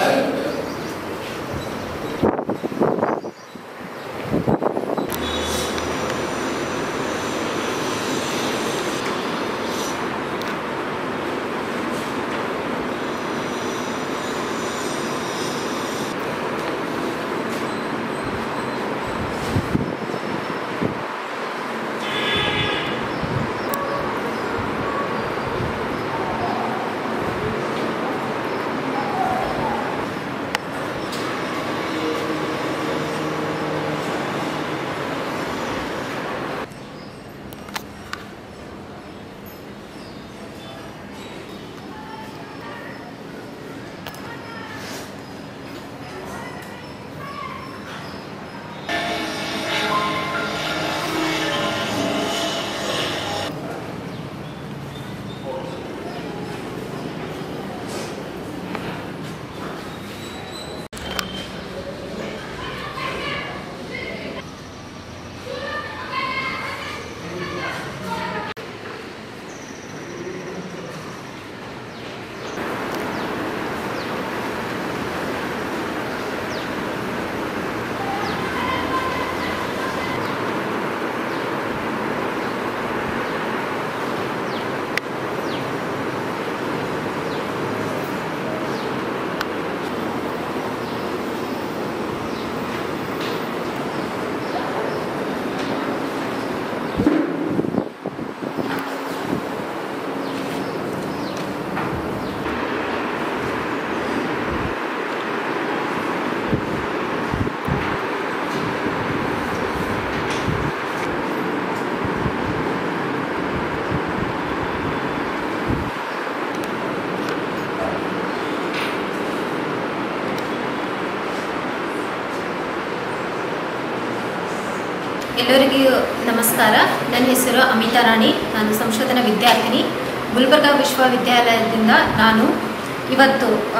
ಎಲ್ಲರಿಗೂ ನಮಸ್ಕಾರ ನನ್ನ ಹೆಸರು ಅಮಿತಾ ರಾಣಿ ನಾನು ಸಂಶೋಧನಾ ವಿದ್ಯಾರ್ಥಿನಿ ಗುಲ್ಬರ್ಗಾ ವಿಶ್ವವಿದ್ಯಾಲಯದಿಂದ ನಾನು ಇವತ್ತು ಆ,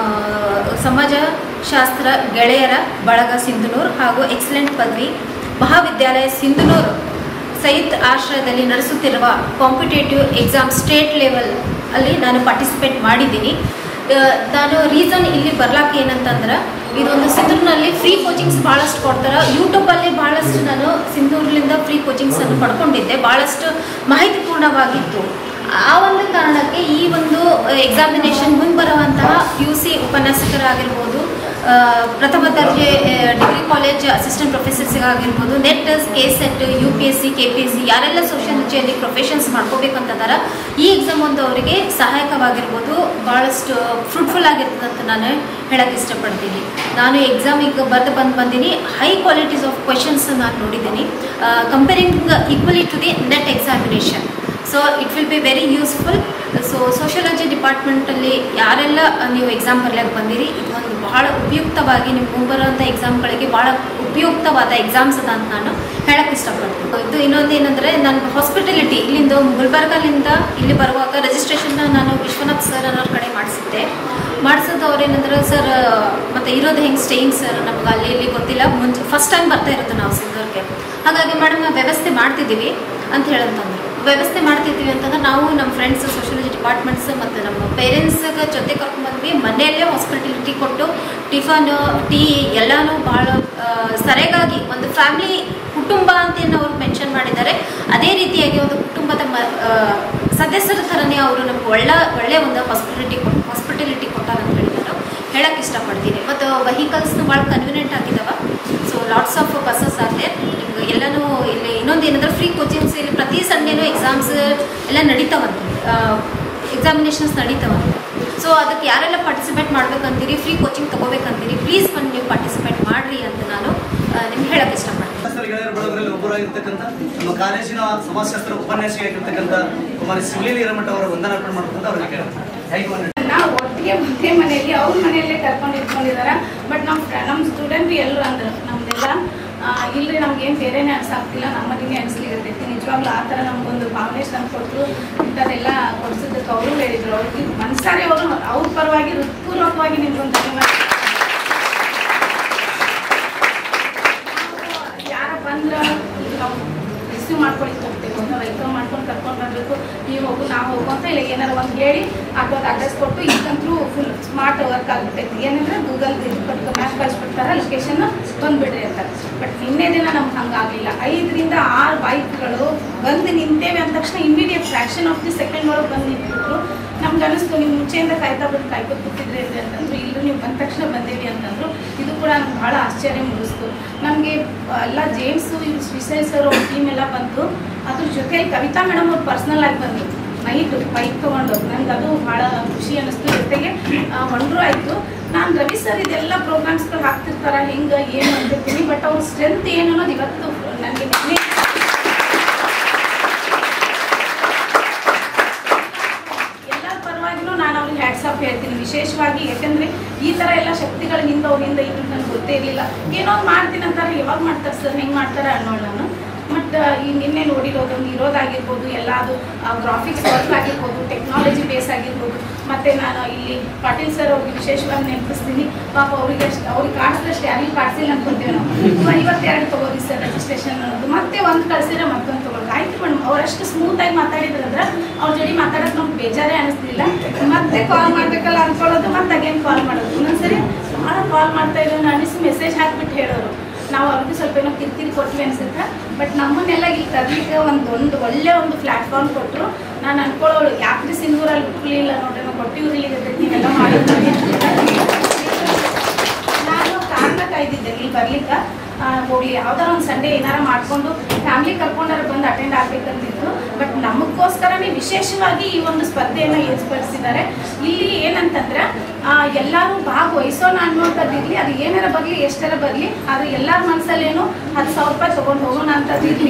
ಸಮಾಜಶಾಸ್ತ್ರ ಗೆಳೆಯರ ಬಳಗ ಸಿಂಧನೂರು ಹಾಗೂ ಎಕ್ಸಲೆಂಟ್ ಪದವಿ ಮಹಾವಿದ್ಯಾಲಯ ಸಿಂಧನೂರು ಸೈತ್ ಆಶ್ರಯದಲ್ಲಿ ನಡೆಸುತ್ತಿರುವ ಕಾಂಪಿಟೇಟಿವ್ ಎಕ್ಸಾಮ್ ಸ್ಟೇಟ್ ಲೆವೆಲ್ ಅಲ್ಲಿ ನಾನು ಪಾರ್ಟಿಸಿಪೇಟ್ ಮಾಡಿದ್ದೀನಿ ಆ, ನಾನು ರೀಸನ್ ಇಲ್ಲಿ ಬರ್ಲಾಕ ಏನಂತಂದ್ರೆ ಇದೊಂದು ಸಿಂಧೂರಿನಲ್ಲಿ ಫ್ರೀ ಕೋಚಿಂಗ್ಸ್ ಭಾಳಷ್ಟು ಕೊಡ್ತಾರೆ ಯೂಟ್ಯೂಬಲ್ಲಿ ಭಾಳಷ್ಟು ನಾನು ಸಿಂಧೂರ್ಲಿಂದ ಫ್ರೀ ಕೋಚಿಂಗ್ಸನ್ನು ಪಡ್ಕೊಂಡಿದ್ದೆ ಭಾಳಷ್ಟು ಮಾಹಿತಿಪೂರ್ಣವಾಗಿತ್ತು ಆ ಒಂದು ಕಾರಣಕ್ಕೆ ಈ ಒಂದು ಎಕ್ಸಾಮಿನೇಷನ್ ಮುಂದೆ ಬರುವಂತಹ ಯು ಸಿ ಉಪನ್ಯಾಸಕರಾಗಿರ್ಬೋದು ಆ, ಪ್ರಥಮ ದರ್ಜೆ ಡಿಗ್ರಿ ಕಾಲೇಜ್ ಅಸಿಸ್ಟೆಂಟ್ ಪ್ರೊಫೆಸರ್ಸ್ಗಾಗಿರ್ಬೋದು NET K SET U P S C K P S C ಯಾರೆಲ್ಲ ಸೋಷಿಯಾಲಜಿಯಲ್ಲಿ ಪ್ರೊಫೆಷನ್ಸ್ ಮಾಡ್ಕೋಬೇಕಂತದಾರ ಈ ಎಕ್ಸಾಮ್ ಒಂದು ಅವರಿಗೆ ಸಹಾಯಕವಾಗಿರ್ಬೋದು ಭಾಳಷ್ಟು ಫ್ರೂಟ್ಫುಲ್ ಆಗಿರ್ತದೆ ಅಂತ ನಾನು ಹೇಳಕ್ಕೆ ಇಷ್ಟಪಡ್ತೀನಿ ನಾನು ಎಕ್ಸಾಮಿಗೆ ಬರೆದು ಬಂದು ಬಂದೀನಿ ಹೈ ಕ್ವಾಲಿಟೀಸ್ ಆಫ್ ಕ್ವೆಶನ್ಸ್ ನಾನು ನೋಡಿದ್ದೀನಿ comparing equally to the NET examination so it will be very useful so sociology ಡಿಪಾರ್ಟ್ಮೆಂಟಲ್ಲಿ ಯಾರೆಲ್ಲ ನೀವು ಎಕ್ಸಾಮ್ ಬರಲಿಕ್ಕೆ ಬಂದಿರಿ ಇದೊಂದು ಬಹಳ ಉಪಯುಕ್ತವಾಗಿ ನಿಮ್ಮ ಮುಂಬರುವಂಥ ಎಕ್ಸಾಮ್ಗಳಿಗೆ ಭಾಳ ಉಪಯುಕ್ತವಾದ ಎಕ್ಸಾಮ್ಸ್ ಅದ ಅಂತ ನಾನು ಹೇಳಕ್ಕೆ ಇಷ್ಟಪಡ್ತೀನಿ ಇದು ಇನ್ನೊಂದು ಏನಂದರೆ ನನ್ನ ಹಾಸ್ಪಿಟಲಿಟಿ ಇಲ್ಲಿಂದ ಗುಲ್ಬರ್ಗಲಿಂದ ಇಲ್ಲಿ ಬರುವಾಗ ರಿಜಿಸ್ಟ್ರೇಷನ್ನ ನಾನು ವಿಶ್ವನಾಥ್ ಸರ್ ಅನ್ನೋರ ಕಡೆ ಮಾಡಿಸಿದ್ದೆ ಮಾಡಿಸಿದ್ದು ಅವ್ರು ಏನಂದ್ರೆ ಸರ್ ಮತ್ತೆ ಇರೋದು ಹೆಂಗೆ ಸ್ಟೇಯಿಂಗ್ ಸರ್ ನಮ್ಗೆ ಅಲ್ಲಿ ಇಲ್ಲಿ ಗೊತ್ತಿಲ್ಲ ಮುಂಚೆ ಫಸ್ಟ್ ಟೈಮ್ ಬರ್ತಾ ಇರುತ್ತೆ ನಾವು ಸಿಂಧೂರ್ಗೆ ಹಾಗಾಗಿ ಮೇಡಮ್ ವ್ಯವಸ್ಥೆ ಮಾಡ್ತಿದ್ದೀವಿ ಅಂತ ಹೇಳಂತಂದ್ರು ವ್ಯವಸ್ಥೆ ಮಾಡ್ತಿದ್ದೀವಿ ಅಂತಂದ್ರೆ ನಾವು ನಮ್ಮ ಫ್ರೆಂಡ್ಸ್ ಸೋಷಿಯಾಲಜಿ ಡಿಪಾರ್ಟ್ಮೆಂಟ್ಸ್ ಮತ್ತು ನಮ್ಮ ಪೇರೆಂಟ್ಸ್ಗೆ ಜೊತೆ ಕರ್ಕೊಂಡ್ಬಂದ್ವಿ ಮನೆಯಲ್ಲೇ ಹಾಸ್ಪಿಟಲಿಟಿ ಕೊಟ್ಟು ಟಿಫನ್ ಟೀ ಎಲ್ಲನೂ ಭಾಳ ಆ, ಸರಿಯಾಗಿ ಒಂದು ಫ್ಯಾಮಿಲಿ ಕುಟುಂಬ ಅಂತ ಏನು ಅವ್ರು ಮೆನ್ಷನ್ ಮಾಡಿದ್ದಾರೆ ಅದೇ ರೀತಿಯಾಗಿ ಒಂದು ಕುಟುಂಬದ ಮ ಆ, ಸದಸ್ಯರ ಥರನೇ ಅವರು ನಮ್ಗೆ ಒಳ್ಳೆ ಒಳ್ಳೆ ಒಂದು ಹಾಸ್ಪಿಟಲಿಟಿ ಕೊಟ್ಟು ಹಾಸ್ಪಿಟಲಿಟಿ ಕೊಟ್ಟಾರ ಅಂತ ಹೇಳಿ ನಾನು ಹೇಳಕ್ಕೆ ಇಷ್ಟಪಡ್ತೀನಿ ಮತ್ತು ವೆಹಿಕಲ್ಸ್ನು ಭಾಳ ಕನ್ವಿನಿಯೆಂಟ್ ಆಗಿದಾವ ಸೊ ಲಾಟ್ಸ್ ಆಫ್ ಬಸ್ಸಸ್ ಆಗಿದೆ ನಿಮ್ಗೆ ಎಲ್ಲನೂ ಇಲ್ಲಿ ಇನ್ನೊಂದು ಏನಂದ್ರೆ ಫ್ರೀ ಕೋಚಿಂಗ್ಸ್ ಇಲ್ಲಿ ಪ್ರತಿ ಸಂಡೇನೂ ಎಕ್ಸಾಮ್ಸ್ ಎಲ್ಲ ನಡೀತಾವಂತೆ ಎಕ್ಸಾಮಿನೇಷನ್ಸ್ ನಡೀತಾವಂತೆ ಸೊ ಅದಕ್ಕೆ ಯಾರೆಲ್ಲ ಪಾರ್ಟಿಸಿಪೇಟ್ ಮಾಡ್ಬೇಕಂತೀರಿ ಫ್ರೀ ಕೋಚಿಂಗ್ ತೊಗೋಬೇಕಂತೀರಿ ಪ್ಲೀಸ್ ಬಂದು ನೀವು ಪಾರ್ಟಿಸಿಪೇಟ್ ಮಾಡಿರಿ ಅಂತ ನಾನು ನಿಮ್ಗೆ ಹೇಳಕ್ಕೆ ಇಷ್ಟಪಡ್ತೀನಿ ಶಾಸ್ತ್ರ ಗೆಳೆಯರ ಬಳಗದಲ್ಲಿ ಒಬ್ಬರಾಗಿರ್ತಕ್ಕಂಥ ನಮ್ಮ ಕಾಲೇಜಿನ ಸಮಾಜಶಾಸ್ತ್ರ ಉಪನ್ಯಾಸಕಿಯಾಗಿರ್ತಕ್ಕಂಥ ಕುಮಾರಿ ಶಿವಲೀಲಿ ಹಿರಮಠ ಅವರ ವಂದನಾರ್ಪಣೆ ಮಾಡ್ಕೊಂತ ಅವರಿಗೆ ಕೇಳ್ತಾರೆ ಹೇಗೆ ವಂದನೆ? ನಾವು ಒಟ್ಟಿಗೆ ಒಂದೇ ಮನೆಯಲ್ಲಿ ಅವ್ರ ಮನೆಯಲ್ಲೇ ಕರ್ಕೊಂಡು ಇಟ್ಕೊಂಡಿದಾರ ಬಟ್ ನಮ್ಮ ನಮ್ಮ ಸ್ಟೂಡೆಂಟ್ ಎಲ್ಲರೂ ಅಂದ್ರು ನಮ್ದೆಲ್ಲ ಆ, ಇಲ್ರಿ ನಮ್ಗೇನು ಬೇರೆನೇ ಅನ್ಸಾಗ್ತಿಲ್ಲ ನಮ್ಮ ಮನೆನೇ ಅನ್ಸ್ಲಿಕ್ಕೆ ನಿಜವಾಗ್ಲೂ ಆ ಥರ ನಮ್ಗೊಂದು ಭಾವನೆ ತಂದು ಕೊಟ್ಟರು ಇಂಥದ್ದೆಲ್ಲ ಕೊಡ್ಸಿದ್ದಕ್ಕೆ ಅವರು ಹೇಳಿದ್ರು ಅವ್ರಿಗೆ ಮನ್ಸಾರೆ ಅವರು ಅವ್ರ ಪರವಾಗಿ ಹೃತ್ಪೂರ್ವಕವಾಗಿ ನಿಮ್ಗೊಂದು ಧನ್ಯವಾದ ಯಾರ ಬಂದ್ರ ನಾವು ರಿಸೀವ್ ಮಾಡ್ಕೊಳಿಕ್ ಹೋಗ್ತೇವೆ ನಾವು ವೆಲ್ಕಮ್ ಮಾಡ್ಕೊಂಡು ಕರ್ಕೊಂಡು ಬರಬೇಕು ನೀವು ಹೋಗು ನಾವು ಹೋಗು ಅಂತ ಇಲ್ಲ ಏನಾರ ಒಂದು ಹೇಳಿ ಅಥವಾ ಅಡ್ರೆಸ್ ಕೊಟ್ಟು ಈಗಂತೂ ಫುಲ್ ಸ್ಮಾರ್ಟ್ ವರ್ಕ್ ಆಗ್ಬಿಟ್ಟೈತಿ ಏನಂದ್ರೆ ಗೂಗಲ್ ಇದು ಕೊಟ್ಟು ಮ್ಯಾಪ್ ಕಳಿಸ್ಬಿಡ್ತಾರೆ ಲೊಕೇಶನ್ ಬಂದ್ಬಿಡ್ರಿ ಅಂತ ಬಟ್ ನಿನ್ನೆ ದಿನ ನಮ್ಗೆ ಹಂಗಾಗಲಿಲ್ಲ ಐದರಿಂದ ಆರು ಬೈಕ್ಗಳು ಬಂದು ನಿಂತೇವೆ ಅಂದ ತಕ್ಷಣ immediate fraction of the second ಒಳಗೆ ಬಂದು ನಿಂತಿದ್ರು ನಮ್ಗೆ ಅನಿಸ್ತು ನೀವು ಮುಂಚೆಯಿಂದ ಕಾಯ್ತಾ ಬಿಟ್ಟು ಕಾಯ್ಕೊಂಡು ಕೂತಿದ್ರಿ ಅಂತ ಅಂತಂದ್ರು ಇಲ್ಲೂ ನೀವು ಬಂದ ತಕ್ಷಣ ಬಂದೇವಿ ಅಂತಂದ್ರು ಇದು ಕೂಡ ನಮ್ಗೆ ಭಾಳ ಆಶ್ಚರ್ಯ ಮೂಡಿಸ್ತು ನಮಗೆ ಎಲ್ಲ ಜೇಮ್ಸು ಇವ್ರು ಶ್ರೀಶೈಲ್ ಸರ್ ಅವ್ರ ಟೀಮ್ ಎಲ್ಲ ಬಂತು ಅದ್ರ ಜೊತೆಲಿ ಕವಿತಾ ಮೇಡಮ್ ಅವ್ರು ಪರ್ಸ್ನಲ್ ಆಗಿ ಬಂದರು ನೈಟ್ ಬೈಕ್ ತೊಗೊಂಡು ನಂಗೆ ಅದು ಭಾಳ ಖುಷಿ ಅನ್ನಿಸ್ತು ಜೊತೆಗೆ ಒಂಡ್ರು ಆಯಿತು ನಾನು ರವಿ ಸರ್ ಇದೆಲ್ಲ ಪ್ರೋಗ್ರಾಮ್ಸ್ಗಳು ಹಾಕ್ತಿರ್ತಾರ ಹೆಂಗೆ ಏನು ಅಂತಿರ್ತೀನಿ ಬಟ್ ಅವ್ರ ಸ್ಟ್ರೆಂತ್ ಏನು ಅನ್ನೋದು ಇವತ್ತು ನನಗೆ ನಿನ್ನೆ ಎಲ್ಲರ ಪರವಾಗಿನೂ ನಾನು ಅವ್ರಿಗೆ ಹ್ಯಾಟ್ಸ್ ಆಫ್ ಹೇಳ್ತೀನಿ ವಿಶೇಷವಾಗಿ ಯಾಕಂದ್ರೆ ಈ ಥರ ಎಲ್ಲ ಶಕ್ತಿಗಳ ಹಿಂದೆ ಅವ್ರಿಂದ ಇದು ನನಗೆ ಗೊತ್ತೇ ಇರಲಿಲ್ಲ ಏನೋ ಒಂದ್ ಮಾಡ್ತೀನಿ ಅಂತಾರೆ ಯಾವಾಗ ಮಾಡ್ತಾರೆ ಸರ್ ಹೆಂಗೆ ಮಾಡ್ತಾರೆ ಅನ್ನೋಳು ನಾನು ಬಟ್ ಈ ನಿನ್ನೆ ನೋಡಿರೋದೊಂದು ಇರೋದಾಗಿರ್ಬೋದು ಎಲ್ಲ ಅದು ಗ್ರಾಫಿಕ್ಸ್ ವರ್ಕ್ ಆಗಿರ್ಬೋದು ಟೆಕ್ನಾಲಜಿ ಬೇಸ್ ಆಗಿರ್ಬೋದು ಮತ್ತೆ ನಾನು ಇಲ್ಲಿ ಪಾಟೀಲ್ ಸರ್ ಅವ್ರಿಗೆ ವಿಶೇಷವಾಗಿ ನೆನಪಿಸ್ತೀನಿ ಪಾಪ ಅವ್ರಿಗೆ ಅಷ್ಟು ಅವ್ರಿಗೆ ಕಾಡಿಸಿದಷ್ಟು ಯಾರಿಗೂ ಕಾಡಿಸಿಲ್ಲ ಅನ್ಕೊಂತೀವಿ ನಾವು ಐವತ್ತೆರಡು ತಗೋರಿ ಸರ್ ರಿಜಿಸ್ಟ್ರೇಷನ್ ಅನ್ನೋದು ಮತ್ತೆ ಒಂದು ಕಳ್ಸಿದ್ರೆ ಮತ್ತೊಂದು ತಗೊಳ್ಳಿ ಆಯ್ತು ಮೇಡಮ್ ಅವರಷ್ಟು ಸ್ಮೂತ್ ಆಗಿ ಮಾತಾಡಿದ್ರಂದ್ರೆ ಅವ್ರ ಜೋಡಿ ಮಾತಾಡೋಕೆ ನಮ್ಗೆ ಬೇಜಾರೇ ಅನಿಸ್ತಿಲ್ಲ ಮತ್ತೆ ಕಾಲ್ ಮಾಡ್ಬೇಕಲ್ಲ ಅನ್ಕೊಳ್ಳೋದು ಮತ್ತೆ ಅಗೇನ್ ಕಾಲ್ ಮಾಡೋದು ಒಂದೊಂದ್ಸರಿ ಭಾಳ ಕಾಲ್ ಮಾಡ್ತಾ ಇದ್ರು ಅನಿಸಿ ಮೆಸೇಜ್ ಹಾಕ್ಬಿಟ್ಟು ಹೇಳೋರು ನಾವು ಅವ್ರಿಗೆ ಸ್ವಲ್ಪ ಏನೋ ಕಿರಿಕಿರಿ ಕೊಟ್ವಿ ಅನ್ಸುತ್ತೆ ಬಟ್ ನಮ್ಮನ್ನೆಲ್ಲ ಇಲ್ಲಿ ತರ್ಲಿಕ್ಕೆ ಒಂದು ಒಂದು ಒಳ್ಳೆ ಒಂದು ಪ್ಲಾಟ್ಫಾರ್ಮ್ ಕೊಟ್ಟರು ನಾನು ಅನ್ಕೊಳ್ಳೋಳು ಯಾಕ್ರಿ ಸಿಂಧೂರಲ್ಲಿ ಹುಟ್ಟಲಿಲ್ಲ ನೋಡ್ರಿ ನಾವು ಕೊಟ್ಟಿ ಊರಿಗೆ ನೀವೆಲ್ಲ ಮಾಡಿದ್ರಿ ನಾನು ಕಾರಣ ಕಾಯ್ದಿದ್ದೆ ಇಲ್ಲಿ ಬರ್ಲಿಕ್ಕೆ ಆ, ಹೋಗ್ಲಿ ಯಾವ್ದಾರ ಒಂದು ಸಂಡೇ ಏನಾರ ಮಾಡ್ಕೊಂಡು ಫ್ಯಾಮಿಲಿ ಕರ್ಕೊಂಡಾರ ಬಂದು ಅಟೆಂಡ್ ಆಗ್ಬೇಕಂತಿತ್ತು ಬಟ್ ನಮಗೋಸ್ಕರನೇ ವಿಶೇಷವಾಗಿ ಈ ಒಂದು ಸ್ಪರ್ಧೆಯನ್ನು ಏರ್ಪಡಿಸಿದ್ದಾರೆ ಇಲ್ಲಿ ಏನಂತಂದ್ರೆ ಆ, ಎಲ್ಲರೂ ಭಾಗವಹಿಸೋಣ ಅನ್ನುವಂಥದ್ದು ಇರಲಿ ಅದು ಏನಾರ ಬರಲಿ ಎಷ್ಟಾರ ಬರಲಿ ಆದ್ರೆ ಎಲ್ಲರ ಮನಸ್ಸಲ್ಲೇನು ಹತ್ತು ಸಾವಿರ ರೂಪಾಯಿ ತೊಗೊಂಡು ಹೋಗೋಣ ಅಂತದ್ದು ಇರಲಿ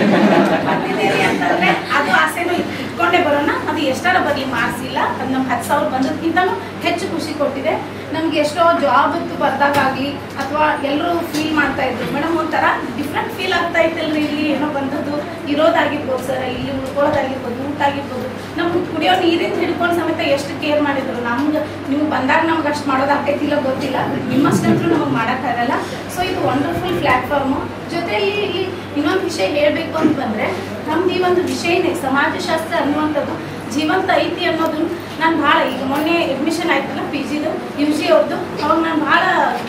ಬಂದಿದ್ದೀರಿ ಅಂತಂದ್ರೆ ಅದು ಆಸೆನೂ ಇಟ್ಕೊಂಡೇ ಬರೋಣ ಅದು ಎಷ್ಟಾರ ಬರಲಿ ಮಾರ್ಕ್ಸ್ ಇಲ್ಲ ಅದು ನಮ್ಗೆ ಹತ್ತು ಸಾವಿರ ಬಂದದ್ಕಿಂತನೂ ಹೆಚ್ಚು ಖುಷಿ ಕೊಟ್ಟಿದೆ ನಮ್ಗೆ ಎಷ್ಟೋ ಜಾಬ್ ಬರ್ದಾಗಲಿ ಅಥವಾ ಎಲ್ಲರೂ ಫೀಲ್ ಮಾಡ್ತಾ ಇದ್ರು ಮೇಡಮ್ ಒಂಥರ ಡಿಫ್ರೆಂಟ್ ಫೀಲ್ ಆಗ್ತಾ ಇತ್ತಲ್ರಿ ಇಲ್ಲಿ ಏನೋ ಬಂದದ್ದು ಇರೋದಾಗಿರ್ಬೋದು ಸರ್ ಇಲ್ಲಿ ಉಳ್ಕೊಳ್ಳೋದಾಗಿರ್ಬೋದು ಊಟ ಆಗಿರ್ಬೋದು ನಮ್ಗೆ ಕುಡಿಯೋ ನೀರಿಂದ ಹಿಡ್ಕೊಂಡು ಸಮೇತ ಎಷ್ಟು ಕೇರ್ ಮಾಡಿದ್ರು ನಮ್ಗೆ ನೀವು ಬಂದಾಗ ನಮ್ಗೆ ಅಷ್ಟು ಮಾಡೋದಾಗ್ತೈತಿಲ್ಲ ಗೊತ್ತಿಲ್ಲ ನಿಮ್ಮಷ್ಟಂತೂ ನಮಗೆ ಮಾಡೋಕ್ಕಾಗಲ್ಲ ಸೊ ಇದು ವಂಡರ್ಫುಲ್ ಪ್ಲ್ಯಾಟ್ಫಾರ್ಮು ಜೊತೆಯಲ್ಲಿ ಇಲ್ಲಿ ಇನ್ನೊಂದು ವಿಷಯ ಹೇಳಬೇಕು ಅಂತ ಬಂದರೆ ನಮ್ದು ಈ ಒಂದು ವಿಷಯನೇ ಸಮಾಜಶಾಸ್ತ್ರ ಅನ್ನುವಂಥದ್ದು ಜೀವಂತ ಐತಿ ಅನ್ನೋದು ನಾನು ಭಾಳ ಈಗ ಮೊನ್ನೆ ಅಡ್ಮಿಷನ್ ಆಯ್ತಲ್ಲ ಪಿ ಜಿದು ಯು ಜಿ ಅವ್ರದ್ದು ಅವಾಗ ನಾನು ಭಾಳ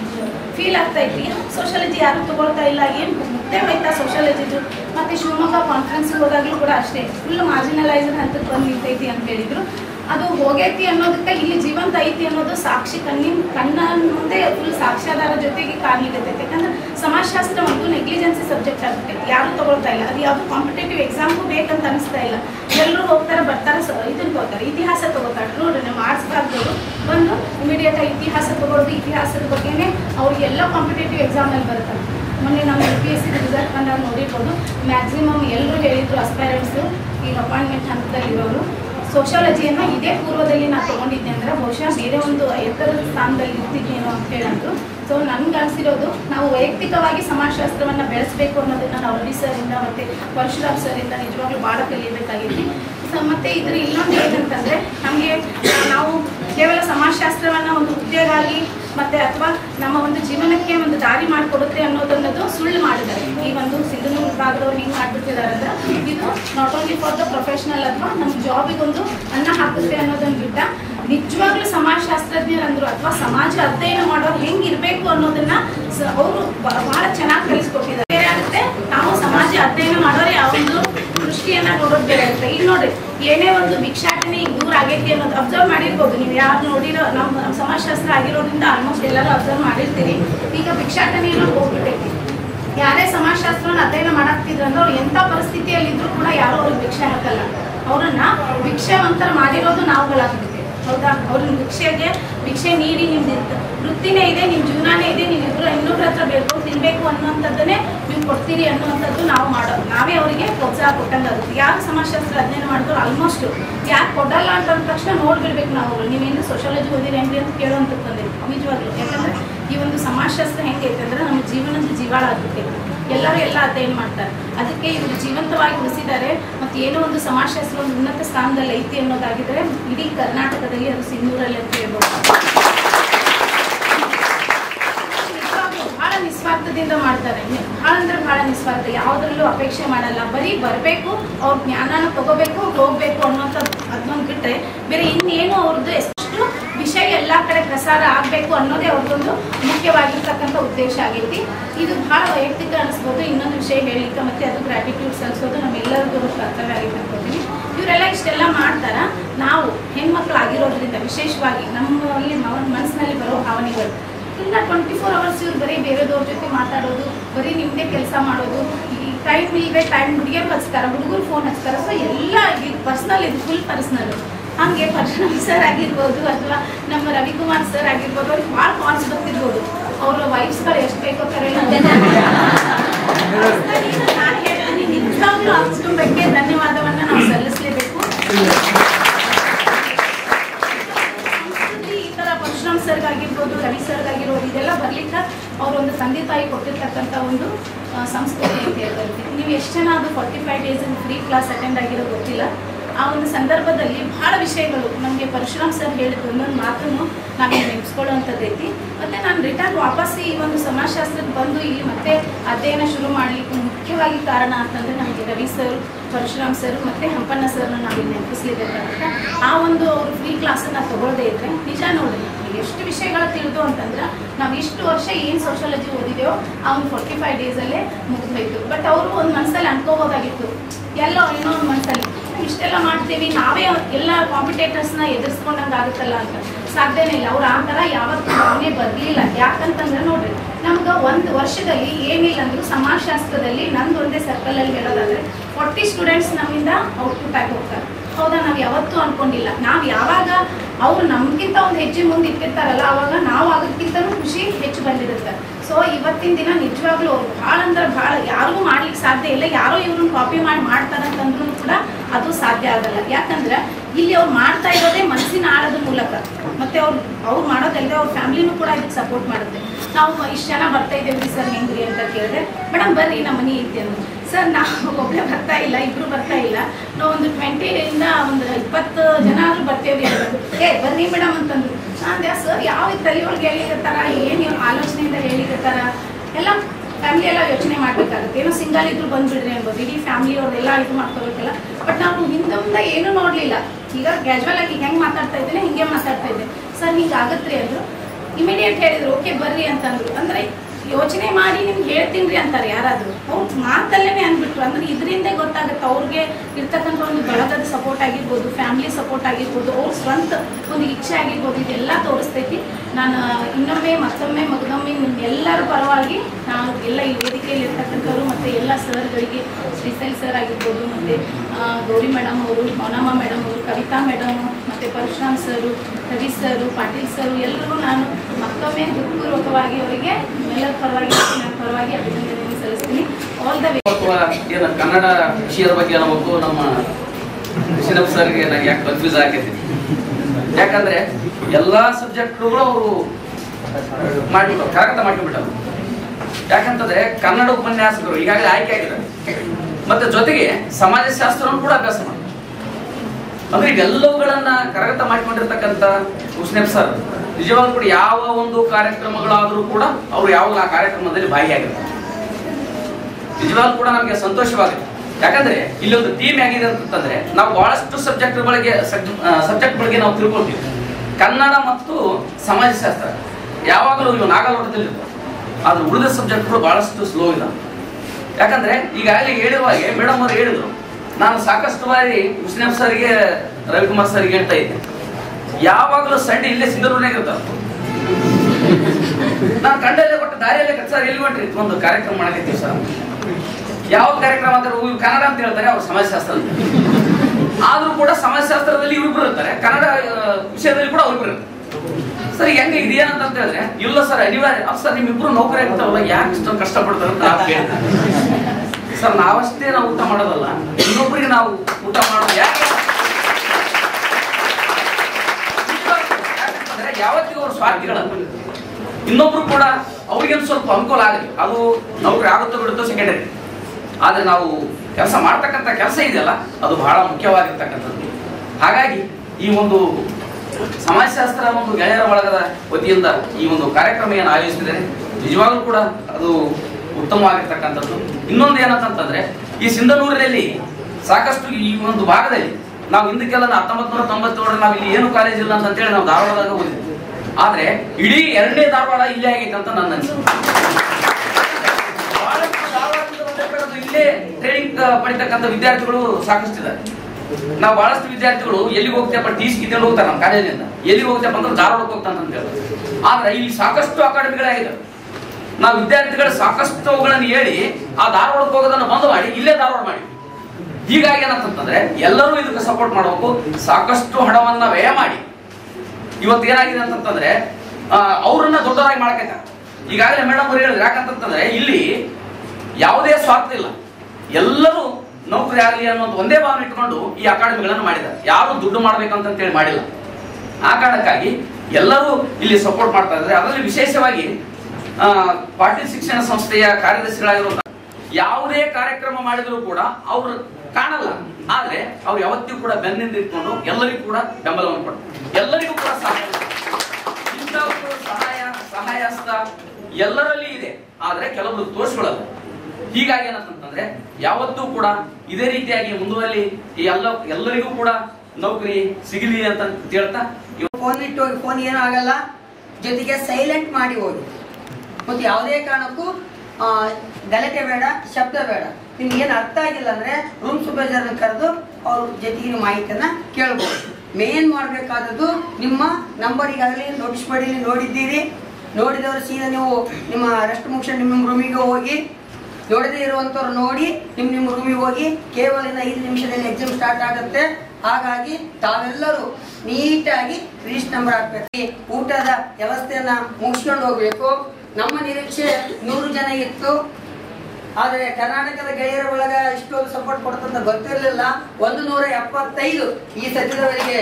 ಫೀಲ್ ಆಗ್ತಾ ಇತ್ತು ಸೋಷಾಲಜಿ ಯಾರು ತಗೊಳ್ತಾ ಇಲ್ಲ ಏನು ಮುದ್ದೆ ಹೋಯ್ತಾ ಸೋಷಾಲಜಿದು ಮತ್ತು ಶಿವಮೊಗ್ಗ ಕಾನ್ಫರೆನ್ಸ್ಗೆ ಹೋದಾಗಲೂ ಕೂಡ ಅಷ್ಟೇ ಫುಲ್ ಮಾರ್ಜಿನಲೈಸರ್ ಹಂತಕ್ಕೆ ಬಂದು ನಿಂತೈತಿ ಅಂತ ಹೇಳಿದ್ರು ಅದು ಹೋಗೈತಿ ಅನ್ನೋದಕ್ಕೆ ಇಲ್ಲಿ ಜೀವಂತ ಐತಿ ಅನ್ನೋದು ಸಾಕ್ಷಿ ಕಣ್ಣಿನ ಕಣ್ಣ ಮುಂದೆ ಫುಲ್ ಸಾಕ್ಷ್ಯಾಧಾರ ಜೊತೆಗೆ ಕಾಣ್ಲಿಕ್ಕತ್ತೈತೆ ಯಾಕಂದ್ರೆ ಸಮಾಜಶಾಸ್ತ್ರ ಒಂದು ನೆಗ್ಲಿಜೆನ್ಸಿ ಸಬ್ಜೆಕ್ಟ್ ಆಗ್ಬಿಟ್ಟೈತಿ ಯಾರು ತಗೊಳ್ತಾ ಇಲ್ಲ ಅದು ಯಾವುದು ಕಾಂಪಿಟೇಟಿವ್ ಎಕ್ಸಾಮ್ಗೂ ಬೇಕಂತ ಅನಿಸ್ತಾ ಇಲ್ಲ ಎಲ್ಲರೂ ಹೋಗ್ತಾರೆ ಬರ್ತಾರೆ ಸ ಇದನ್ನ ತಗೋತಾರೆ ಇತಿಹಾಸ ತಗೋತಾರೆ ನೋಡ್ರಿ ನಮ್ಮ ಆರ್ಟ್ಸ್ ಭಾಗದವರು ಬಂದು ಇಮಿಡಿಯೇಟ್ ಆಗಿ ಇತಿಹಾಸ ತಗೊಳ್ಳೋದು ಇತಿಹಾಸದ ಬಗ್ಗೆನೇ ಅವ್ರಿಗೆಲ್ಲ ಕಾಂಪಿಟೇಟಿವ್ ಎಕ್ಸಾಮಲ್ಲಿ ಬರುತ್ತೆ ಮೊನ್ನೆ ನಾವು U P S C result ಬಂದಾಗ ನೋಡಿರ್ಬೋದು ಮ್ಯಾಕ್ಸಿಮಮ್ ಎಲ್ಲರೂ ಹೇಳಿದ್ರು ಅಸ್ಪೈರೆಂಟ್ಸು ಈಗ ಅಪಾಯಿಂಟ್ಮೆಂಟ್ ಹಂತದಲ್ಲಿರೋರು ಸೋಷಾಲಜಿಯನ್ನು ಇದೇ ಪೂರ್ವದಲ್ಲಿ ನಾನು ತೊಗೊಂಡಿದ್ದೆ ಅಂದರೆ ಬಹುಶಃ ಬೇರೆ ಒಂದು ಎತ್ತರದ ಸ್ಥಾನದಲ್ಲಿ ಇರ್ತಿದ್ನೇನೋ ಅಂತ ಹೇಳಂದ್ರು ಸೊ ನನ್ಗೆ ಅನಿಸಿರೋದು ನಾವು ವೈಯಕ್ತಿಕವಾಗಿ ಸಮಾಜಶಾಸ್ತ್ರವನ್ನು ಬೆಳೆಸಬೇಕು ಅನ್ನೋದನ್ನು ನಾವು ರವಿ ಸರಿಂದ ಮತ್ತು ಪರಶುರಾಮ್ ಸರಿಂದ ನಿಜವಾಗ್ಲೂ ಭಾಳ ಕಲಿಯಬೇಕಾಗಿತ್ತು ಸೊ ಮತ್ತು ಇದ್ರ ಇನ್ನೊಂದು ಏನಂತಂದರೆ ನಮಗೆ ನಾವು ಕೇವಲ ಸಮಾಜಶಾಸ್ತ್ರವನ್ನು ಒಂದು ಉದ್ಯೋಗ ಆಗಿ ಮತ್ತೆ ಅಥವಾ ನಮ್ಮ ಒಂದು ಜೀವನಕ್ಕೆ ಒಂದು ದಾರಿ ಮಾಡಿಕೊಡುತ್ತೆ ಅನ್ನೋದನ್ನದು ಸುಳ್ಳು ಮಾಡಿದ್ದಾರೆ ಈ ಒಂದು ಸಿಂಧನೂರು ವಿಭಾಗದವ್ರು ಹಿಂಗೆ ಮಾಡ್ಬಿಟ್ಟಿದ್ದಾರೆ ಅಂದ್ರೆ ಇದು not only for the professional ಅಥವಾ ನಮ್ಮ ಜಾಬಿಗೊಂದು ಅನ್ನ ಹಾಕುತ್ತೆ ಅನ್ನೋದನ್ನ ಬಿಟ್ಟ ನಿಜವಾಗ್ಲೂ ಸಮಾಜಶಾಸ್ತ್ರಜ್ಞರು ಅಂದ್ರು ಅಥವಾ ಸಮಾಜ ಅಧ್ಯಯನ ಮಾಡೋರು ಹೆಂಗಿರ್ಬೇಕು ಅನ್ನೋದನ್ನ ಅವರು ಬಹಳ ಚೆನ್ನಾಗಿ ಕಲಿಸ್ಕೊಟ್ಟಿದ್ದಾರೆ ಬೇರೆ ಆಗುತ್ತೆ ನಾವು ಸಮಾಜ ಅಧ್ಯಯನ ಮಾಡೋರು ಯಾವ ಒಂದು ದೃಷ್ಟಿಯನ್ನ ನೋಡೋದು ಬೇರೆ ಆಗುತ್ತೆ ಈಗ ನೋಡ್ರಿ ಏನೇ ಒಂದು ಭಿಕ್ಷಾಟನೆ ಈಗ ದೂರ ಆಗೈತಿ ಅನ್ನೋದು ಅಬ್ಸರ್ವ್ ಮಾಡಿರ್ಬೋದು ನೀವು ಯಾರು ನೋಡಿರೋ ನಮ್ಮ ನಮ್ಮ ಸಮಾಜಶಾಸ್ತ್ರ ಆಗಿರೋದ್ರಿಂದ ಆಲ್ಮೋಸ್ಟ್ ಎಲ್ಲರೂ ಅಬ್ಸರ್ವ್ ಮಾಡಿರ್ತೀರಿ ಈಗ ಭಿಕ್ಷಾಟನೆ ಅನ್ನೋದು ಹೋಗ್ಬಿಟ್ಟೈತಿ ಯಾರೇ ಸಮಾಜಶಾಸ್ತ್ರವನ್ನು ಅಧ್ಯಯನ ಮಾಡಾಕ್ತಿದ್ರು ಅಂದ್ರೆ ಅವ್ರು ಎಂಥ ಪರಿಸ್ಥಿತಿಯಲ್ಲಿದ್ರು ಕೂಡ ಯಾರು ಅವ್ರಿಗೆ ಭಿಕ್ಷೆ ಹಾಕಲ್ಲ ಅವ್ರನ್ನ ಭಿಕ್ಷಾವಂತರ ಮಾಡಿರೋದು ನಾವುಗಳಾಗ್ಬಿಟ್ಟಿದೆ ಹೌದಾ ಅವ್ರನ್ನ ಭಿಕ್ಷೆಗೆ ಭಿಕ್ಷೆ ನೀಡಿ ನಿಮ್ದು ಇರ್ತ- ವೃತ್ತಿನೇ ಇದೆ ನಿಮ್ಮ ಜೀವನನೇ ಇದೆ ನೀವು ಇಬ್ಬರು ಇನ್ನೊಬ್ರ ಹತ್ರ ಬೇಡ್ಕೊಂಡು ತಿನ್ಬೇಕು ಅನ್ನೋಂಥದ್ದನ್ನೇ ನೀವು ಕೊಡ್ತೀರಿ ಅನ್ನುವಂಥದ್ದು ನಾವು ಮಾಡೋದು ನಾವೇ ಅವರಿಗೆ ಪ್ರೋತ್ಸಾಹ ಕೊಟ್ಟಂಗಾಗುತ್ತೆ ಯಾರು ಸಮಾಜಶಾಸ್ತ್ರ ಅಧ್ಯಯನ ಮಾಡಿದ್ರು ಆಲ್ಮೋಸ್ಟ್ ಯಾಕೆ ಕೊಡಲ್ಲ ಅಂತ ಅಂದ ತಕ್ಷಣ ನೋಡ್ಬಿಡ್ಬೇಕು ನಾವು ನೀವೇನು ಸೋಷಾಲಜಿ ಓದಿರಿ ಹೆಂಗೆ ಅಂತ ಕೇಳೋಂಥದ್ದು ಬಂದಿದೆ ನಿಜವಾಗ್ಲೂ ಯಾಕಂದ್ರೆ ಈ ಒಂದು ಸಮಾಜಶಾಸ್ತ್ರ ಹೆಂಗೈತೆ ಅಂದ್ರೆ ನಮ್ಮ ಜೀವನದ ಜೀವಾಳ ಆಗುತ್ತೆ ಎಲ್ಲರೂ ಎಲ್ಲ ಅಧ್ಯಯನ ಮಾಡ್ತಾರೆ ಅದಕ್ಕೆ ಇವರು ಜೀವಂತವಾಗಿ ಉಳಿಸಿದ್ದಾರೆ ಮತ್ತು ಏನೋ ಒಂದು ಸಮಾಜಶಾಸ್ತ್ರ ಒಂದು ಉನ್ನತ ಸ್ಥಾನದಲ್ಲಿ ಐತಿ ಅನ್ನೋದಾಗಿದ್ರೆ ಇಡೀ ಕರ್ನಾಟಕದಲ್ಲಿ ಅದು ಸಿಂಧೂರಲ್ಲಿ ಅಂತ ಹೇಳ್ಬೋದು ನಿಜವಾಗ್ಲೂ ಬಹಳ ನಿಸ್ವಾರ್ಥದಿಂದ ಮಾಡ್ತಾರೆ ನಿ- ಬಹಳ ಅಂದ್ರೆ ಬಹಳ ನಿಸ್ವಾರ್ಥ ಯಾವುದ್ರಲ್ಲೂ ಅಪೇಕ್ಷೆ ಮಾಡಲ್ಲ ಬರೀ ಬರಬೇಕು ಅವ್ರ ಜ್ಞಾನನ ತಗೋಬೇಕು ಹೋಗ್ಬೇಕು ಅನ್ನೋಂಥದ್ದು ಅದನ್ನೊಂದು ಬಿಟ್ರೆ ಬೇರೆ ಇನ್ನೇನು ಅವ್ರದ್ದು ಎಷ್ಟು ವಿಷಯ ಎಲ್ಲ ಎಲ್ಲ ಕಡೆ ಪ್ರಸಾರ ಆಗಬೇಕು ಅನ್ನೋದೇ ಅವ್ರದ್ದೊಂದು ಮುಖ್ಯವಾಗಿರ್ತಕ್ಕಂಥ ಉದ್ದೇಶ ಆಗೈತಿ ಇದು ಬಹಳ ವೈಯಕ್ತಿಕ ಅನಿಸ್ಬೋದು ಇನ್ನೊಂದು ವಿಷಯ ಹೇಳಲಿಕ್ಕೆ ಮತ್ತೆ ಅದು ಗ್ರಾಟಿಟ್ಯೂಡ್ ಸಲ್ಲಿಸೋದು ನಮ್ಮೆಲ್ಲರಿಗೂ ಒಂದು ಕರ್ತವ್ಯ ಆಗೈತೆ ಅನ್ಕೋತೀನಿ ಇವರೆಲ್ಲ ಇಷ್ಟೆಲ್ಲ ಮಾಡ್ತಾರ ನಾವು ಹೆಣ್ಮಕ್ಳಾಗಿರೋದ್ರಿಂದ ವಿಶೇಷವಾಗಿ ನಮ್ಮಲ್ಲಿ ಮನಸ್ಸಿನಲ್ಲಿ ಬರೋ ಭಾವನೆಗಳು ಇಲ್ಲ ಟ್ವೆಂಟಿ ಫೋರ್ ಅವರ್ಸ್ ಇವ್ರು ಬರೀ ಬೇರೆದವ್ರ ಜೊತೆ ಮಾತಾಡೋದು ಬರೀ ನಿಮ್ಮದೇ ಕೆಲಸ ಮಾಡೋದು ಈ ಟೈಮ್ ಇಲ್ಲದೆ ಟೈಮ್ ಹುಡುಗಿಯರು ಹಚ್ತಾರೆ ಹುಡುಗರು ಫೋನ್ ಹಚ್ತಾರೆ ಸೊ ಎಲ್ಲ ಈಗ ಪರ್ಸ್ನಲ್ ಇದು ಫುಲ್ ಪರ್ಸ್ನಲ್ ಹಾಗೆ ಪರ್ಸನಲ್ ಸರ್ ಆಗಿರ್ಬೋದು ಅಥವಾ ನಮ್ಮ ರವಿಕುಮಾರ್ ಸರ್ ಆಗಿರ್ಬೋದು ಅವ್ರಿಗೆ ಭಾಳ ಕಾಲ್ಸ್ ಬರ್ತಿರ್ಬೋದು ಅವ್ರ ವೈಫ್ಸ್ಗಳು ಎಷ್ಟು ಬೇಕೋ ಕರೆಲ್ಲ ನಾನು ಹೇಳ್ತೀನಿ ನಿಜವಾಗ್ಲೂ ಅಷ್ಟು ಬಗ್ಗೆ ಧನ್ಯವಾದವನ್ನ ನಾವು ಸಲ್ಲಿಸಲೇಬೇಕು ಸಂಸ್ಕೃತಿ ಈ ಥರ ಪರಶುರಾಮ್ ಸರ್ಗ್ ಆಗಿರ್ಬೋದು ರವಿ ಸರ್ಗ್ ಆಗಿರ್ಬೋದು ಇದೆಲ್ಲ ಬರ್ಲಿಕ್ಕೆ ಅವರೊಂದು ತಂದೆ ತಾಯಿ ಕೊಟ್ಟಿರ್ತಕ್ಕಂಥ ಒಂದು ಆ, ಸಂಸ್ಕೃತಿ ಅಂತ ಹೇಳ್ತಾರೆ ನೀವು ಎಷ್ಟು ಜನ ಅದು forty five days free class attend ಆಗಿರೋ ಗೊತ್ತಿಲ್ಲ ಆ ಒಂದು ಸಂದರ್ಭದಲ್ಲಿ ಬಹಳ ವಿಷಯಗಳು ನಮಗೆ ಪರಶುರಾಮ್ ಸರ್ ಹೇಳಿದ ಒಂದೊಂದು ಮಾತನ್ನು ನಾವೇನು ನೆನೆಸ್ಕೊಳ್ಳುವಂಥದ್ದೈತಿ ಮತ್ತು ನಾನು ರಿಟರ್ನ್ ವಾಪಸ್ ಈ ಒಂದು ಸಮಾಜಶಾಸ್ತ್ರಕ್ಕೆ ಬಂದು ಇಲ್ಲಿ ಮತ್ತೆ ಅಧ್ಯಯನ ಶುರು ಮಾಡಲಿಕ್ಕೆ ಮುಖ್ಯವಾಗಿ ಕಾರಣ ಅಂತಂದರೆ ನಮಗೆ ರವಿ ಸರ್ ಪರಶುರಾಮ್ ಸರ್ ಮತ್ತು ಹಂಪಣ್ಣ ಸರ್ನ ನಾವಿಲ್ಲಿ ನೆನಪಿಸ್ಲೇಬೇಕಾಗುತ್ತೆ ಆ ಒಂದು ಅವರು ಫ್ರೀ ಕ್ಲಾಸನ್ನು ತಗೊಳ್ಳದೇ ಇದ್ರೆ ನಿಜ ನೋಡ್ರಿ ನಮ್ಗೆ ಎಷ್ಟು ವಿಷಯಗಳು ತಿಳಿದು ಅಂತಂದ್ರೆ ನಾವು ಇಷ್ಟು ವರ್ಷ ಏನು ಸೋಷಾಲಜಿ ಓದಿದೆವೋ ಆ ಒಂದು ಫೋರ್ಟಿ ಫೈವ್ ಡೇಸಲ್ಲೇ ಮುಗಿದೋಯ್ತು ಬಟ್ ಅವರು ಒಂದು ಮನಸ್ಸಲ್ಲಿ ಅನ್ಕೋಬೋದಾಗಿತ್ತು ಎಲ್ಲೋ ಏನೋ ಒಂದು ಮನಸ್ಸಲ್ಲಿ ಇಷ್ಟೆಲ್ಲ ಮಾಡ್ತೀವಿ ನಾವೇ ಎಲ್ಲ ಕಾಂಪಿಟೇಟರ್ಸ್ನ ಎದುರಿಸ್ಕೊಂಡಂಗೆ ಆಗುತ್ತಲ್ಲ ಅಂತ ಸಾಧ್ಯನೇ ಇಲ್ಲ ಅವ್ರು ಆ ಥರ ಯಾವತ್ತೂ ಭಾವನೆ ಬರಲಿಲ್ಲ ಯಾಕಂತಂದ್ರೆ ನೋಡ್ರಿ ನಮ್ಗೆ ಒಂದು ವರ್ಷದಲ್ಲಿ ಏನಿಲ್ಲ ಅಂದ್ರೂ ಸಮಾಜಶಾಸ್ತ್ರದಲ್ಲಿ ನಂದು ಒಂದೇ ಸರ್ಕಲಲ್ಲಿ ಹೇಳೋದಾದ್ರೆ ಫಾರ್ಟಿ ಸ್ಟೂಡೆಂಟ್ಸ್ ನಮ್ಮಿಂದ ಔಟ್ಪುಟ್ ಆಗಿ ಹೋಗ್ತಾರೆ ಹೌದಾ ನಾವು ಯಾವತ್ತೂ ಅನ್ಕೊಂಡಿಲ್ಲ ನಾವು ಯಾವಾಗ ಅವ್ರು ನಮ್ಗಿಂತ ಒಂದು ಹೆಜ್ಜೆ ಮುಂದೆ ಇಟ್ಟಿರ್ತಾರಲ್ಲ ಅವಾಗ ನಾವು ಅದಕ್ಕಿಂತನೂ ಖುಷಿ ಹೆಚ್ಚು ಬಂದಿರುತ್ತೆ ಸೊ ಇವತ್ತಿನ ದಿನ ನಿಜವಾಗ್ಲೂ ಅವ್ರು ಭಾಳ ಅಂದ್ರೆ ಭಾಳ ಯಾರಿಗೂ ಮಾಡ್ಲಿಕ್ಕೆ ಸಾಧ್ಯ ಇಲ್ಲ ಯಾರೋ ಇವ್ರನ್ನ ಕಾಪಿ ಮಾಡಿ ಮಾಡ್ತಾರಂತಂದ್ರೂ ಕೂಡ ಅದು ಸಾಧ್ಯ ಆಗಲ್ಲ ಯಾಕಂದ್ರೆ ಇಲ್ಲಿ ಅವ್ರು ಮಾಡ್ತಾ ಇರೋದೇ ಮನಸ್ಸಿನ ಆಳದ ಮೂಲಕ ಮತ್ತೆ ಅವ್ರು ಅವ್ರು ಮಾಡೋದಲ್ಲದೆ ಅವ್ರ ಫ್ಯಾಮಿಲಿನೂ ಕೂಡ ಇದಕ್ಕೆ ಸಪೋರ್ಟ್ ಮಾಡುತ್ತೆ ನಾವು ಇಷ್ಟು ಜನ ಬರ್ತಾ ಇದ್ದೇವೆ ಸರ್ ಹೆಂಗ್ರಿ ಅಂತ ಕೇಳಿದ್ರೆ ಮೇಡಮ್ ಬರ್ರಿ ನಮ್ಮ ಮನೆ ಐತಿ ಅಂದ್ರು ಸರ್ ನಾವು ಒಬ್ಬಳೆ ಬರ್ತಾ ಇಲ್ಲ ಇಬ್ರು ಬರ್ತಾ ಇಲ್ಲ ನಾವು ಒಂದು ಟ್ವೆಂಟಿಯಿಂದ ಒಂದು ಇಪ್ಪತ್ತು ಜನ ಆದ್ರೂ ಬರ್ತೇವೆ ಅಂದ್ರು ಏ ಬರ್ರಿ ಮೇಡಮ್ ಅಂತಂದ್ರು ಅಂದೆ ಸರ್ ಯಾವ ತಲೆ ಒಳಗೆ ಹೇಳಿಕತ್ತಾರ ಏನು ಆಲೋಚನೆಯಿಂದ ಹೇಳಿಕತ್ತಾರ ಎಲ್ಲ ಫ್ಯಾಮಿಲಿ ಎಲ್ಲ ಯೋಚನೆ ಮಾಡ್ಬೇಕಾಗುತ್ತೆ ಏನೋ ಸಿಂಗಲ್ ಇದ್ರು ಬಂದ್ಬಿಡ್ರಿ ಅನ್ಬೋದು ಇಡೀ ಫ್ಯಾಮಿಲಿ ಅವ್ರನ್ನೆಲ್ಲ ಇದು ಮಾಡ್ಕೋಬೇಕಲ್ಲ ಬಟ್ ನಾವು ಹಿಂದೆ ಮುಂದೆ ಏನೂ ನೋಡಲಿಲ್ಲ ಈಗ ಕ್ಯಾಶುವಲ್ ಆಗಿ ಹೆಂಗೆ ಮಾತಾಡ್ತಾ ಇದ್ದೇನೆ ಹಿಂಗೆ ಮಾತಾಡ್ತಾ ಇದ್ದೆ ಸರ್ ಹಿಂಗೆ ಆಗತ್ರಿ ಅಂದ್ರು ಇಮಿಡಿಯೇಟ್ ಹೇಳಿದ್ರು ಓಕೆ ಬರ್ರಿ ಅಂತಂದ್ರು ಅಂದ್ರೆ ಯೋಚನೆ ಮಾಡಿ ನಿಮ್ಗೆ ಹೇಳ್ತೀನಿ ರೀ ಅಂತಾರೆ ಯಾರಾದರೂ ಅವ್ರು ಮಾತಲ್ಲೇ ಅಂದ್ಬಿಟ್ರು ಅಂದ್ರೆ ಇದರಿಂದ ಗೊತ್ತಾಗುತ್ತೆ ಅವ್ರಿಗೆ ಇರ್ತಕ್ಕಂಥ ಒಂದು ಬಳಗದ ಸಪೋರ್ಟ್ ಆಗಿರ್ಬೋದು ಫ್ಯಾಮಿಲಿ ಸಪೋರ್ಟ್ ಆಗಿರ್ಬೋದು ಅವ್ರ ಸ್ವಂತ ಒಂದು ಇಚ್ಛೆ ಆಗಿರ್ಬೋದು ಇದೆಲ್ಲ ತೋರಿಸ್ತೈತಿ ನಾನು ಇನ್ನೊಮ್ಮೆ ಮತ್ತೊಮ್ಮೆ ಮಗದೊಮ್ಮೆ ನಿಮ್ಗೆಲ್ಲರ ಪರವಾಗಿ ನಾನು ಎಲ್ಲ ಈ ವೇದಿಕೆಯಲ್ಲಿ ಇರ್ತಕ್ಕಂಥವ್ರು ಮತ್ತು ಎಲ್ಲ ಸರ್ಗಳಿಗೆ ಶ್ರೀಸೈಲ್ ಸರ್ ಆಗಿರ್ಬೋದು ಮತ್ತು ಗೌರಿ ಮೇಡಮ್ ಅವರು ಮೌನಮ್ಮ ಮೇಡಮ್ ಅವರು ಕವಿತಾ ಮೇಡಮ್ ಮತ್ತು ಪರಶುರಾಮ್ ಸರು ರವಿ ಸರು ಪಾಟೀಲ್ ಸರು ಎಲ್ಲರಿಗೂ ನಾನು ಮತ್ತೊಮ್ಮೆ ಹೃತ್ಪೂರ್ವಕವಾಗಿ ಅವರಿಗೆ ಎಲ್ಲರ ಪರವಾಗಿ ನನ್ನ ಪರವಾಗಿ ಅಭಿನಂದನೆ ಸಲ್ಲಿಸ್ತೀನಿ ಆಲ್ ದ ವೇ ಅಥವಾ ಏನು ಕನ್ನಡ ವಿಷಯದ ಬಗ್ಗೆ ನಮಗೂ ನಮ್ಮ ಕೃಷ್ಣಪ್ಪ ಸರ್ಗೆ ನಂಗೆ ಯಾಕೆ ಕನ್ಫ್ಯೂಸ್ ಆಗೈತಿ ಯಾಕಂದ್ರೆ ಎಲ್ಲಾ ಸಬ್ಜೆಕ್ಟ್ಗಳು ಅವರು ಮಾಡಿಬಿಟ್ಟು ಕಾಗದ ಮಾಡ್ಕೊಂಡ್ಬಿಟ್ಟರು ಯಾಕಂತಂದ್ರೆ ಕನ್ನಡ ಉಪನ್ಯಾಸಕರು ಈಗಾಗಲೇ ಆಯ್ಕೆ ಆಗಿದ್ದಾರೆ ಮತ್ತೆ ಜೊತೆಗೆ ಸಮಾಜಶಾಸ್ತ್ರವನ್ನು ಕೂಡ ಅಭ್ಯಾಸ ಮಾಡಿ ಅಂದ್ರೆ ಇವೆಲ್ಲವುಗಳನ್ನ ಕರಗತ ಮಾಡಿಕೊಂಡಿರ್ತಕ್ಕಂಥ ಹುಸ್ನೆಪ್ ಸರ್ ನಿಜವಾಗ್ಲೂ ಕೂಡ ಯಾವ ಒಂದು ಕಾರ್ಯಕ್ರಮಗಳಾದರೂ ಕೂಡ ಅವರು ಯಾವಾಗ ಆ ಕಾರ್ಯಕ್ರಮದಲ್ಲಿ ಭಾಗಿಯಾಗಿರ್ತಾರೆ ನಿಜವಾಗ್ಲೂ ಕೂಡ ನಮಗೆ ಸಂತೋಷವಾಗುತ್ತೆ ಯಾಕಂದ್ರೆ ಇಲ್ಲಿ ಒಂದು ಥೀಮ್ ಆಗಿದೆ ಅಂತಂದ್ರೆ ನಾವು ಬಹಳಷ್ಟು ಸಬ್ಜೆಕ್ಟ್ಗಳಿಗೆ ಸಬ್ಜೆಕ್ಟ್ಗಳಿಗೆ ನಾವು ತಿಳ್ಕೊಳ್ತೀವಿ ಕನ್ನಡ ಮತ್ತು ಸಮಾಜಶಾಸ್ತ್ರ ಯಾವಾಗಲೂ ಇವು ನಾಗಾಲೋಟದಲ್ಲಿ ಇರ್ತವೆ ಆದ್ರೆ ಉಳಿದ ಸಬ್ಜೆಕ್ಟ್ಗಳು ಬಹಳಷ್ಟು ಸ್ಲೋ ಇದಾವೆ ಯಾಕಂದ್ರೆ ಈಗಾಗಲೇ ಹೇಳಿರುವ ಹಾಗೆ ಮೇಡಮ್ ಅವರು ಹೇಳಿದ್ರು ನಾನು ಸಾಕಷ್ಟು ಬಾರಿ ಮುಸ್ಲಿಂ ಸರ್ಗೆ ರವಿಕುಮಾರ್ ಸರ್ಗೆ ಹೇಳ್ತಾ ಇದ್ದೆ ಯಾವಾಗಲೂ ಸಂಡೆ ಇಲ್ಲೇ ಸಿಂಧೂರಿನಾಗ ಇರ್ತಾರೆ ನಾನು ಕಂಡಲ್ಲೇ ಕೊಟ್ಟ ದಾರಿಯಲ್ಲೇ ಸರ್ ಎಲ್ಲಿ ಹೊಂಟ್ರಿ ಒಂದು ಕಾರ್ಯಕ್ರಮ ಮಾಡಕತ್ತೀವಿ ಸರ್ ಯಾವ ಕಾರ್ಯಕ್ರಮ ಅಂತ ಇವ್ರು ಕನ್ನಡ ಅಂತ ಹೇಳ್ತಾರೆ ಅವ್ರು ಸಮಾಜಶಾಸ್ತ್ರ ಅಂತ ಆದ್ರೂ ಕೂಡ ಸಮಾಜಶಾಸ್ತ್ರದಲ್ಲಿ ಇವ್ರಿಬ್ರು ಇರ್ತಾರೆ ಕನ್ನಡ ಆ, ವಿಷಯದಲ್ಲಿ ಕೂಡ ಅವ್ರಿಬ್ರು ಇರ್ತಾರೆ ಸರ್ ಹೆಂಗೆ ಇದೇನಂತ ಅಂತ ಹೇಳಿದ್ರೆ ಇಲ್ಲ ಸರ್ ಅನಿವಾರ್ಯ ಅವ್ ಸರ್ ನಿಮ್ಮಿಬ್ರು ನೌಕರಿ ಆಗ್ತಾವಲ್ಲ ಯಾಕೆ ಇಷ್ಟೊಂದು ಕಷ್ಟಪಡ್ತಾರೆ ಅಂತ ನಾವು ಕೇಳಿದ್ವಿ ಸರ್ ನಾವಷ್ಟೇ ನಾವು ಊಟ ಮಾಡೋದಲ್ಲ ಇನ್ನೊಬ್ಬರಿಗೆ ನಾವು ಊಟ ಮಾಡೋದು ಯಾಕೆ ಯಾಕಂತಂದ್ರೆ ಯಾವತ್ತಿಗೂ ಅವ್ರು ಸ್ವಾರ್ಥಿಗಳಲ್ಲ ಇನ್ನೊಬ್ರು ಕೂಡ ಅವ್ರಿಗೇನು ಸ್ವಲ್ಪ ಅನುಕೂಲ ಆಗಲಿ ಅದು ನೌಕರಿ ಆಗುತ್ತೋ ಬಿಡುತ್ತೋ ಸೆಕೆಂಡರಿ ಆದ್ರೆ ನಾವು ಕೆಲಸ ಮಾಡ್ತಕ್ಕಂಥ ಕೆಲಸ ಇದೆಯಲ್ಲ ಅದು ಬಹಳ ಮುಖ್ಯವಾಗಿರ್ತಕ್ಕಂಥದ್ದು ಹಾಗಾಗಿ ಈ ಒಂದು ಸಮಾಜಶಾಸ್ತ್ರ ಒಂದು ಗೆಳೆಯರ ಬಳಗದ ವತಿಯಿಂದ ಈ ಒಂದು ಕಾರ್ಯಕ್ರಮ ಏನು ಆಯೋಜಿಸಿದರೆ ನಿಜವಾಗ್ಲೂ ಕೂಡ ಅದು ಉತ್ತಮವಾಗಿರ್ತಕ್ಕಂಥದ್ದು ಇನ್ನೊಂದು ಏನಂತಂತಂದ್ರೆ ಈ ಸಿಂಧನೂರಿನಲ್ಲಿ ಸಾಕಷ್ಟು ಈ ಒಂದು ಭಾಗದಲ್ಲಿ ನಾವು ಹಿಂದಕ್ಕೆಲ್ಲ ಹತ್ತೊಂಬತ್ತು ನೂರ ತೊಂಬತ್ತೇಳರಲ್ಲಿ ನಾವು ಇಲ್ಲಿ ಏನು ಕಾಲೇಜ್ ಇಲ್ಲ ಅಂತ ಹೇಳಿ ನಾವು ಧಾರವಾಡದಾಗ ಓದಿದ್ವಿ ಆದ್ರೆ ಇಡೀ ಎರಡನೇ ಧಾರವಾಡ ಇಲ್ಲೇ ಆಗೈತೆ ಅಂತ ನನ್ನ ಅನಿಸಿಕೆ ಬಹಳಷ್ಟು ಧಾರವಾಡದಿಂದ ಬಂದಿರ್ತಕ್ಕಂಥ ಇಲ್ಲೇ ಟ್ರೈನಿಂಗ್ ಪಡಿತಕ್ಕಂಥ ವಿದ್ಯಾರ್ಥಿಗಳು ಸಾಕಷ್ಟಿದ್ದಾರೆ ನಾವು ಬಹಳಷ್ಟು ವಿದ್ಯಾರ್ಥಿಗಳು ಎಲ್ಲಿಗೆ ಹೋಗ್ತೇಪ್ಪ ಟಿ ಸಿ ಕಿತ್ಕೊಂಡು ಹೋಗ್ತಾರೆ ನಮ್ಮ ಕಾಲೇಜಿನಿಂದ ಎಲ್ಲಿಗೆ ಹೋಗ್ತೇಪ್ಪ ಅಂದ್ರೆ ಧಾರವಾಡಕ್ಕೆ ಹೋಗ್ತಾನೆ ಅಂತ ಹೇಳಿ ಆದ್ರೆ ಇಲ್ಲಿ ಸಾಕಷ್ಟು ಅಕಾಡೆಮಿಗಳಾಗಿದೆ ನಾವು ವಿದ್ಯಾರ್ಥಿಗಳು ಸಾಕಷ್ಟು ಅವುಗಳನ್ನು ಹೇಳಿ ಆ ಧಾರವಾಡಕ್ಕೆ ಹೋಗೋದನ್ನು ಬಂದ್ ಮಾಡಿ ಇಲ್ಲೇ ಧಾರವಾಡ ಮಾಡಿ ಹೀಗಾಗಿ ಏನಂತಂದ್ರೆ ಎಲ್ಲರೂ ಇದಕ್ಕೆ ಸಪೋರ್ಟ್ ಮಾಡಬೇಕು ಸಾಕಷ್ಟು ಹಣವನ್ನ ವ್ಯಯ ಮಾಡಿ ಇವತ್ತು ಏನಾಗಿದೆ ಅಂತಂತಂದ್ರೆ ಆ, ಅವ್ರನ್ನ ದೊಡ್ಡದಾಗಿ ಮಾಡಕೈತ ಈಗಾಗಲೇ ಮೇಡಮ್ ಅವ್ರು ಹೇಳಿದ್ರು ಯಾಕಂತಂತಂದ್ರೆ ಇಲ್ಲಿ ಯಾವುದೇ ಸ್ವಾರ್ಥ ಇಲ್ಲ ಎಲ್ಲರೂ ನೌಕರಿ ಆಗಲಿ ಅನ್ನೋದು ಒಂದೇ ಭಾವನೆ ಇಟ್ಕೊಂಡು ಈ ಅಕಾಡೆಮಿಗಳನ್ನು ಮಾಡಿದ್ದಾರೆ ಯಾರು ದುಡ್ಡು ಮಾಡ್ಬೇಕಂತ ಹೇಳಿ ಮಾಡಿಲ್ಲ ಆ ಕಾರಣಕ್ಕಾಗಿ ಎಲ್ಲರೂ ಇಲ್ಲಿ ಸಪೋರ್ಟ್ ಮಾಡ್ತಾ ಇದ್ದಾರೆ ಅದರಲ್ಲಿ ವಿಶೇಷವಾಗಿ ಆ, ಪಾಟೀಲ್ ಶಿಕ್ಷಣ ಸಂಸ್ಥೆಯ ಕಾರ್ಯದರ್ಶಿಗಳಾಗಿರುವಂತಹ ಯಾವುದೇ ಕಾರ್ಯಕ್ರಮ ಮಾಡಿದ್ರು ಕೂಡ ಅವರು ಕಾಣಲ್ಲ ಆದ್ರೆ ಅವ್ರು ಯಾವತ್ತಿಗೂ ಕೂಡ ಬೆನ್ನಿಂದ ಇಟ್ಕೊಂಡು ಎಲ್ಲರಿಗೂ ಕೂಡ ಬೆಂಬಲವನ್ನು ಕೊಡ್ತಾರೆ ಎಲ್ಲರಿಗೂ ಕೂಡ ಸಹಾಯ ಇಂಥ ಒಂದು ಸಹಾಯ ಸಹಾಯ ಹಸ್ತ ಎಲ್ಲರಲ್ಲಿ ಇದೆ ಆದ್ರೆ ಕೆಲವರು ತೋರಿಸ್ಕೊಳ್ಳಲ್ಲ ಹೀಗಾಗಿ ಏನಂತಂದ್ರೆ ಯಾವತ್ತೂ ಕೂಡ ಇದೇ ರೀತಿಯಾಗಿ ಮುಂದುವರಿ ಈ ಎಲ್ಲ ಎಲ್ಲರಿಗೂ ಕೂಡ ನೌಕರಿ ಸಿಗಲಿ ಅಂತ ಹೇಳ್ತಾ ಇವ- ಫೋನ್ ಇಟ್ಟು ಹೋಗಿ ಫೋನ್ ಏನೂ ಆಗಲ್ಲ ಜೊತೆಗೆ ಸೈಲೆಂಟ್ ಮಾಡಿ ಹೋಗಿ ಮತ್ತು ಯಾವುದೇ ಕಾರಣಕ್ಕೂ ಆ, ಗಲಾಟೆ ಬೇಡ ಶಬ್ದ ಬೇಡ ನಿಮ್ಗೆ ಏನು ಅರ್ಥ ಆಗಿಲ್ಲ ಅಂದ್ರೆ ರೂಮ್ ಸೂಪರ್ವೈಸರ್ನ ಕರೆದು ಅವ್ರ ಜೊತೆಗೆ ನೀವು ಮಾಹಿತಿಯನ್ನ ಕೇಳ್ಬೋದು ಮೇನ್ ಮಾಡಬೇಕಾದದ್ದು ನಿಮ್ಮ ನಂಬರ್ ಈಗಾಗಲೇ ನೋಟಿಸ್ ಮಾಡಿ ನೋಡಿದ್ದೀರಿ ನೋಡಿದವರು ಸೀದಾ ನೀವು ನಿಮ್ಮ ರೆಸ್ಟ್ ಮುಗಿಸಿ ನಿಮ್ಮ ರೂಮಿಗೆ ಹೋಗಿ ನೋಡದೇ ಇರುವಂತವ್ರು ನೋಡಿ ನಿಮ್ ನಿಮ್ಮ ರೂಮಿಗೆ ಹೋಗಿ ಕೇವಲ ಇನ್ನು ಐದು ನಿಮಿಷದಲ್ಲಿ ಎಕ್ಸಾಮ್ ಸ್ಟಾರ್ಟ್ ಆಗುತ್ತೆ ಹಾಗಾಗಿ ತಾವೆಲ್ಲರೂ ನೀಟಾಗಿ ರಿಜಿಸ್ಟರ್ ನಂಬರ್ ಹಾಕ್ಬೇಕು ಊಟದ ವ್ಯವಸ್ಥೆಯನ್ನ ಮುಗಿಸ್ಕೊಂಡು ಹೋಗ್ಬೇಕು ನಮ್ಮ ನಿರೀಕ್ಷೆ ನೂರು ಜನ ಇತ್ತು ಆದ್ರೆ ಕರ್ನಾಟಕದ ಗೆಳೆಯರ ಒಳಗ ಇಷ್ಟೊಂದು ಸಪೋರ್ಟ್ ಕೊಡ್ತಂತ ಗೊತ್ತಿರಲಿಲ್ಲ ಒಂದು ನೂರ ಎಪ್ಪತ್ತೈದು ಈ ಸದ್ಯದವರೆಗೆ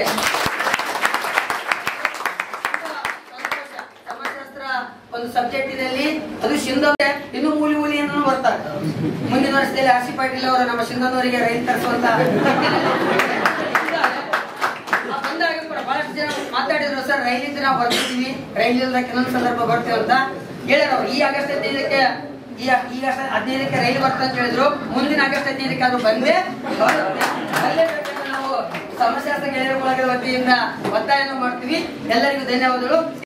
ಸಮಾಜಶಾಸ್ತ್ರ ಒಂದು ಸಬ್ಜೆಕ್ಟ್ ಇದಲ್ಲಿ ಅದು ಶಿಂದವ್ರೆ ಇನ್ನು ಮೂಲಿ ಮೂಲಿ ಏನೋ ಬರ್ತಾರೆ ಮುಂದಿನ ವರ್ಷದಲ್ಲಿ ಆರ್ ಸಿ ಪಾಟೀಲ್ ಅವರು ನಮ್ಮ ಶಿಂದನವರಿಗೆ ರೈಲು ತರಿಸುವಂತ ಬಂದಾಗ ಕೂಡ ಬಹಳಷ್ಟು ಜನ ಮಾತಾಡಿದ್ರು ಸರ್ ರೈಲಿಂದ ನಾವು ಬರ್ತಿದ್ದೀವಿ ರೈಲಿಂದ ಕೆಲವೊಂದು ಸಂದರ್ಭ ಬರ್ತೀವಿ ಅಂತ ಹೇಳಿದ್ರು ಅವ್ರು. ಈ ಆಗಸ್ಟ್ ಹದಿನೈದಕ್ಕೆ ಈ ಈ ಆಗಸ್ಟ್ ಹದಿನೈದಕ್ಕೆ ರೈಲು ಬರ್ತಂತ ಅಂತ ಹೇಳಿದ್ರು ಮುಂದಿನ ಆಗಸ್ಟ್ ಹದಿನೈದಕ್ಕೆ ಅದು ಬಂದೇ ಬರುತ್ತೆ. ಅಲ್ಲೇಬೇಕಂದ್ರೆ ನಾವು ಸಮಸ್ಯಾಸ್ತ್ರ ಗೆಳೆಯರ ಒಳಗೆ ವತಿಯಿಂದ ಒತ್ತಾಯನ ಮಾಡ್ತೀವಿ ಎಲ್ಲರಿಗೂ ಧನ್ಯವಾದಗಳು